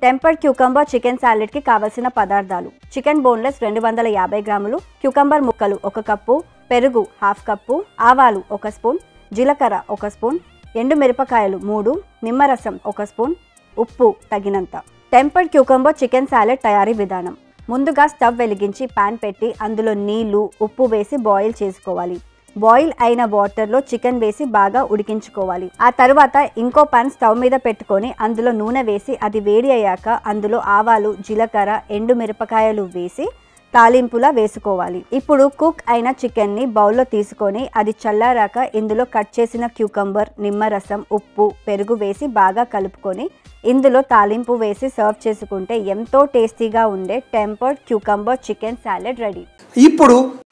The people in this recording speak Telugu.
టెంపర్డ్ క్యూకంబర్ చికెన్ సాలెడ్కి కావలసిన పదార్థాలు చికెన్ బోన్లెస్ రెండు వందల యాభై గ్రాములు క్యూకంబర్ ముక్కలు ఒక కప్పు పెరుగు హాఫ్ కప్పు ఆవాలు ఒక స్పూన్ జీలకర్ర ఒక స్పూన్ ఎండు మిరపకాయలు మూడు నిమ్మరసం ఒక స్పూన్ ఉప్పు తగినంత టెంపర్డ్ క్యూకంబర్ చికెన్ సాలెడ్ తయారీ విధానం ముందుగా స్టవ్ వెలిగించి పాన్ పెట్టి అందులో నీళ్లు ఉప్పు వేసి బాయిల్ చేసుకోవాలి బాయిల్ అయిన వాటర్లో చికెన్ వేసి బాగా ఉడికించుకోవాలి ఆ తర్వాత ఇంకో పాన్ స్టవ్ మీద పెట్టుకొని అందులో నూనె వేసి అది వేడి అయ్యాక అందులో ఆవాలు జీలకర్ర ఎండు మిరపకాయలు వేసి తాలింపులా వేసుకోవాలి ఇప్పుడు కుక్ అయిన చికెన్ని బౌల్లో తీసుకొని అది చల్లారాక ఇందులో కట్ చేసిన క్యూకంబర్ నిమ్మరసం ఉప్పు పెరుగు వేసి బాగా కలుపుకొని ఇందులో తాలింపు వేసి సర్వ్ చేసుకుంటే ఎంతో టేస్టీగా ఉండే tempered cucumber chicken salad ready ఇప్పుడు